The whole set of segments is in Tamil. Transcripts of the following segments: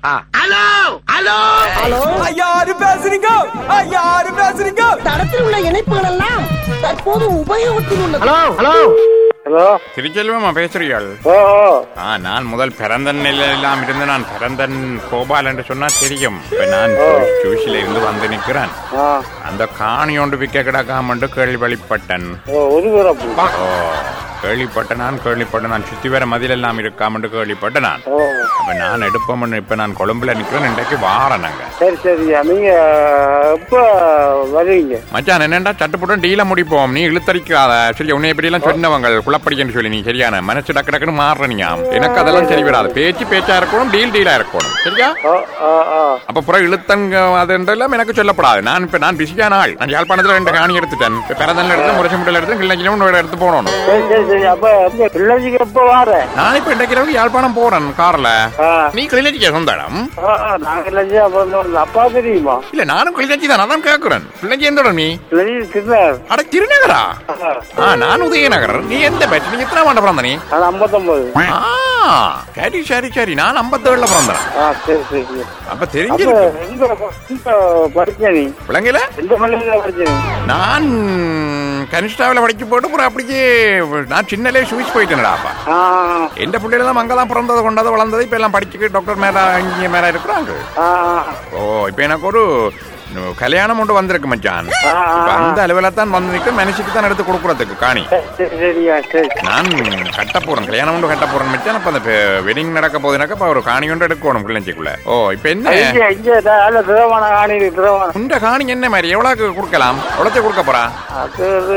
ஹலோ ஹலோ ஹலோ யாரு பேசுறீங்க யாரு பேசுறீங்க தடத்தில் உள்ள இணைப்புகள் எல்லாம் தற்போது உபயோகத்தில் உள்ளது ஹலோ ஹலோ ஹலோ திருச்செல்வமா பேசுறீர்கள் ஓ ஓ ஆ நான் முதல் பிறந்தன் எல்லாம் இருந்து நான் பிறந்தன் கோபால் என்று சொன்னா தெரியும் இப்ப நான் ஜூஷில இருந்து வந்து நிக்கிறேன் ஆ அந்த காணி ஒன்று விற்க கிடக்காமண்டு கேள்விப்பட்டேன் ஓ ஒரு பிறப்பு ஓ கேள்விப்பட்ட நான் கேள்விப்பட்ட நான் சுத்தி வர மதில் எல்லாம் இருக்காமண்டு கேள்விப்பட்ட நான் ஓ அப்ப நான் எடுப்போம்னு இப்ப நான் கொழும்புல நிக்கிறேன் இன்றைக்கு வாரேன் நாங்க சரி சரியா நீங்க எப்ப வருவீங்க மச்சான் என்னண்டா சட்டுப்புட்டும் டீல முடிப்போம் நீ இழுத்தரிக்காத சரி உன்னை இப்படி எல்லாம் சொன்னவங்க குழப்படிக்கன்னு சொல்லி நீ சரியான மனசு டக்கு டக்குன்னு மாறுறீங்க எனக்கு அதெல்லாம் சரி வராது பேச்சு பேச்சா இருக்கணும் டீல் டீலா இருக்கணும் சரியா ஓ ஓ ஓ அப்ப புற இழுத்தங்க அதுன்றெல்லாம் எனக்கு சொல்லப்படாது நான் இப்ப நான் பிஸியான ஆள் நான் யாழ்ப்பாணத்துல ரெண்டு காணி எடுத்துட்டேன் இப்ப பிறந்தல்ல எடுத்து முரசு முட்டல் எடுத்து கிள்ளஞ்சிலும் ஒரு எடுத்து போகணும் சரி சரி சரி அப்ப எப்ப பிள்ளைக்கு எப்ப வார நான் இப்ப இன்றைக்கு யாழ்ப்பாணம் போறேன் கார்ல ஆ நீ கிளிநொச்சிக்க சொந்த இடம் ஆ, ஆ, நாங்க இல்லைஞ்சு அப்புறம் உங்க அப்பா தெரியுமா இல்ல நானும் கிளிநொச்சி தான் அதான் கேக்குறேன் கிளிநொச்சி எந்த இடம் நீ இல்லை சின்னர் அட திருநகரா ஆ நான் உதயநகர் நீ எந்த பேட்ச் நீ எத்தனை ஆண்டு பிறந்த நீ நான் ஐம்பத்தொன்பது ஆ சரி சரி சரி நான் ஐம்பத்தேழுல பிறந்தேன் ஆ சரி சரி சரி அப்ப அப்ப தெரிஞ்சிருக்கு எங்க எங்க படிச்ச நீ விளங்கல எந்த பள்ளியில படிச்ச நீ நான் கனிஷ்டாவில் படிச்சு போட்டு அப்புறம் அப்படியே நான் சின்னலே சுவிச் போயிட்டேன்டா அப்பா ஆ எந்த பிள்ளைகள் தான் அங்கதான் பிறந்தது கொண்டது வளர்ந்தது இப்ப எல்லாம் படிச்சுட்டு டாக்டர் மேல இன்ஜினியர் மேல இருக்கிறாங்க ஆ ஓ இப்ப எனக்கு ஒரு நு- கல்யாணம் ஒன்று வந்திருக்கு மச்சான் ஆ, ஆ, இப்ப ஆ. அந்த அளவில் தான் வந்து நிற்க மனுஷிக்கு தான் எடுத்து கொடுக்குறதுக்கு காணி சரி, சரி சரியா சரி நான் கட்ட போறேன் கல்யாணம் ஒன்று கட்ட போறேன் மச்சான் அப்ப அந்த வெட்டிங் நடக்க போதுனாக்க இப்ப ஒரு காணி ஒன்று எடுக்கணும் கிள்ளஞ்சிக்குள்ள ஓ இப்ப என்ன இங்க இங்க நல்ல திரவமான காணி திரவமான உண்ட காணி என்ன மாதிரி எவ்வளவு கொடுக்கலாம் எவ்வளவு கொடுக்க போறா அது ஒரு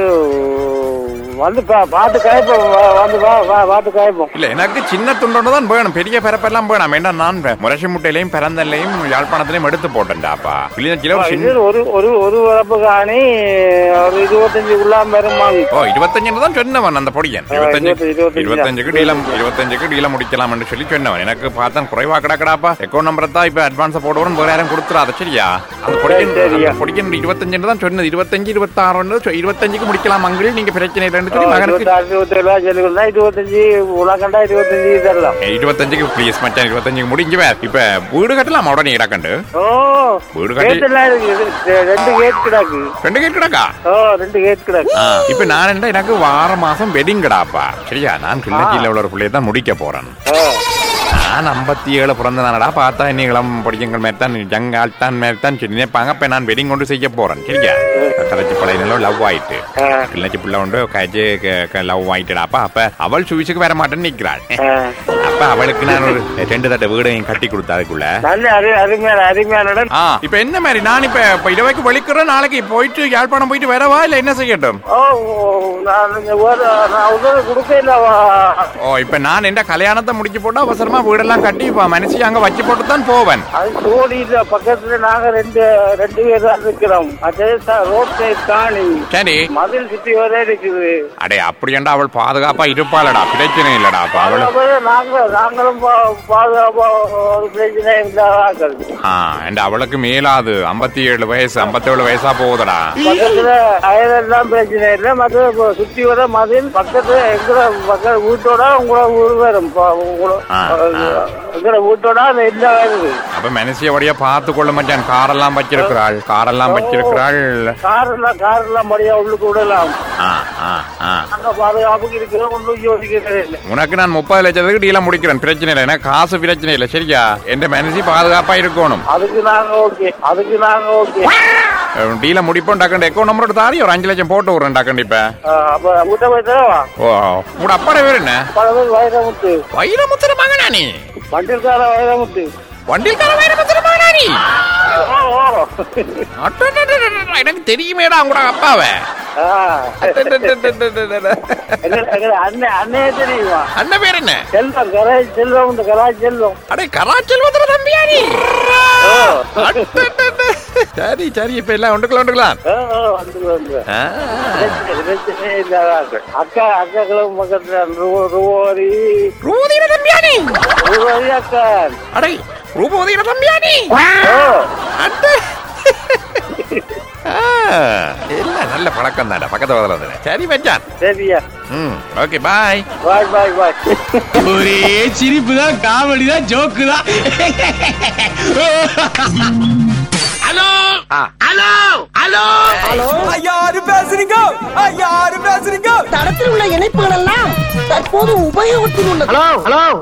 வந்து பா- பார்த்து காய்ப்போம் வா- வந்து வா வா- பார்த்து காய்ப்போம் இல்ல எனக்கு சின்ன துண்டோட தான் வேணும் பெரிய பரப்பெல்லாம் வேணாம் ஏன்னா நான் முரசி முட்டையிலையும் பிறந்தலையும் யாழ்ப்பாணத்திலையும் எடுத்து போட்டேன்டாப்பா கிளிநொச்சியில ஒரு இது சின்ன ஒரு ஒரு ஒரு வரப்பு காணி ஒரு இருபத்தஞ்சு உள்ளாம பெருமாங்க ஓ இருபத்தஞ்சு தான் சொன்னவன் அந்த பொடியன் இருபத்தஞ்சு இருபத்தஞ்சு, இருபத்தஞ்சு. இருபத்தஞ்சுக்கு டீலம் இருபத்தஞ்சுக்கு டீலம் முடிக்கலாம்னு சொல்லி சொன்னவன் எனக்கு பார்த்தா குறைவா கிடக்கடாப்பா அக்கௌண்ட் நம்பரை தான் இப்ப அட்வான்ஸ் போடுவோம் வேற யாரும் கொடுத்துறாத சரியா அந்த பொடியன் சரி, சரியா. அந்த பொடியன் இருபத்தஞ்சு தான் சொன்னது இருபத்தஞ்சு இருபத்தாறு இருபத்தஞ்சுக்கு முடிக்கலாம் அங்கிள் நீங்க பிரச்சனை இல்லைன்னு சொல்லி மகனுக்கு இருபத்தாறு இருபத்தேழு ரூபா சொல்லிக்கொண்டா இருபத்தஞ்சு உலகண்டா இருபத்தஞ்சு இதெல்லாம் இருபத்தஞ்சுக்கு ப்ளீஸ் மச்சான் இருபத்தஞ்சுக்கு முடிஞ்சு வே. இப்ப வீடு கட்டலாம் உடனே இடக்கண்டு ஓ வீடு கட்டி- கேட் எல்லாம் இருக்கு இது ரெண்டு கேட் கிடாக்கு ரெண்டு கேட் கிடக்கா ஓ ரெண்டு கேட் கிடாக்கு ஆ, இப்ப நான் என்ன எனக்கு வார மாசம் வெட்டிங் கடாப்பா சரியா நான் கிள்ளச்சியில உள்ள ஒரு பிள்ளைய தான் முடிக்க போறேன் ஓ நான் ஐம்பத்தி ஏழு பிறந்த நானடா பார்த்தா இன்னும் இளம் படிக்கங்கள் மாதிரி தான் ஜங் ஆள்தான் மாதிரி தான் சொல்லி நினைப்பாங்க அப்ப நான் வெட்டிங் கொண்டு செய்ய போறேன் சரியா கதைச்சி பழையனோ லவ் ஆயிட்டு ஆ. கிள்ளச்சி பிள்ளை உண்டு கஜி லவ் ஆயிட்டுடாப்பா அப்ப அவள் சுவிச்சுக்கு வர மாட்டேன்னு நிக்கிறாள் ஆ. அப்ப அவளுக்கு நான் ஒரு ரெண்டு தட்ட வீடையும் கட்டி கொடுத்தா அதுக்குள்ள நல்ல அரு அருமையான அருமையான இடம் ஆ இப்ப என்ன மாதிரி நான் இப்ப இப்ப இரவைக்கு வலிக்கிறேன் நாளைக்கு போயிட்டு யாழ்ப்பாணம் போயிட்டு வரவா இல்ல என்ன செய்யட்டும் ஓ ஓ, நான் இங்க ஒரு நான் உதவி கொடுக்கலவா ஓ இப்ப நான் என்ன கல்யாணத்தை முடிச்சு போட்டு அவசரமா வீடெல்லாம் கட்டி இப்ப மனசு அங்க வச்சு போட்டு தான் போவேன் அது தோடி இல்ல பக்கத்துல நாங்க ரெண்டு ரெண்டு பேர் தான் இருக்கிறோம் அதே ரோட் சைட் காணி சரி மதில் சுத்தி வர இருக்குது அடே அப்படியாண்டா அவள் பாதுகாப்பா இருப்பாளடா பிரச்சனை இல்லடா அப்ப அவள் அப்புறம் நாங்க நாங்களும் பா- பாதுகாப்பா ஒரு பிரச்சனை இல்லாதாக்கள் ஆ and அவளுக்கு மேலாது ஐம்பத்தி ஏழு வயசு ஐம்பத்தேழு வயசா போகுதுடா பக்கத்துல அயலெல்லாம் பிரச்சனை இல்லை மற்ற இப்ப சுத்தி வர மதில் பக்கத்துல எங்கள பக்க வீட்டோட உங்களோட ஊர் வரும் ப- உங்களோட ஆ, ஆ. எங்களோட வீட்டோட அந்த இல்ல வருது அப்ப மனசியபடியா பார்த்து கொள்ள மாட்டான் காரெல்லாம் வச்சிருக்கிறாள் காரெல்லாம் வச்சிருக்கிறாள் கார் எல்லாம் கார் எல்லாம் மடியா உள்ளுக்கு விடலாம் ஆ ஆ ஆ நாங்க பாதுகாப்புக்கு இருக்கிறோம் ஒன்றும் யோசிக்கிறது இல்லை உனக்கு நான் முப்பது லட்சத்துக்கு டீல முடிக்கிறேன் பிரச்சனை இல்லை எனக்கு காசு பிரச்சனை இல்லை சரியா என் மனசி பாதுகாப்பா இருக்கணும் அதுக்கு நாங்க ஓகே அதுக்கு நாங்க ஓகே டீல முடிப்போம் டக்கண்டு அக்கௌண்ட் நம்பர் தாரி ஒரு அஞ்சு லட்சம் போட்டு விடுறேன் டக்கண்டு இப்ப அப்ப வீட்டை போய் தரவா ஓ உங்களோட அப்பாட பேர் என்ன பல பேர் வைரமுத்து வைரமுத்திர மகனா நீ வண்டிற்கார வைரமுத்து வண்டியில் வைரமுத்திர மகனா நீ ஓ, ஓ. அட்டடடடடட, எனக்கு தெரியுமேடா உங்களோட அப்பாவை ஆ. அட்டடடடடடட. எங்க- எங்க அண்ணன் அண்ணையே தெரியுமா அண்ணன் பேர் என்ன செல்வம் கராஜ் செல்வம் இந்த கராஜ் செல்வம் அடே கராச்செல்வத்துல தம்பியா நீ அட்டடடட. சரி சரி இப்ப எல்லாம் ஒன்றுக்கலாம் ஒன்றுக்கலாம் ஆ, ஆ, வந்துரு, வந்துரு. பிரச்சனை- பிரச்சனை இல்லாத அக்கா அக்காக்களும் பக்கத்துல ரூ- ரூபாரி ரூபதியில தம்பியா நீ ரூபாரி அக்கா அடே ரூபதியில தம்பியா நீ ஓ அட்ட ஆ, இல்ல நல்ல பழக்கம் தான்டா பக்கத்து பக்கத்துல வந்து சரி மச்சான் சரியா ம் ஓகே பாய் பாய் பாய் பாய் ஒரே சிரிப்பு தான் காமெடி தான் ஜோக்கு தான் ஹலோ ஹலோ ஹலோ ஹலோ யாரு பேசுறீங்க யாரு பேசுறீங்க தடத்தில் உள்ள இணைப்புகள் எல்லாம் தற்போது உபயோகத்தில் உள்ளது ஹலோ ஹலோ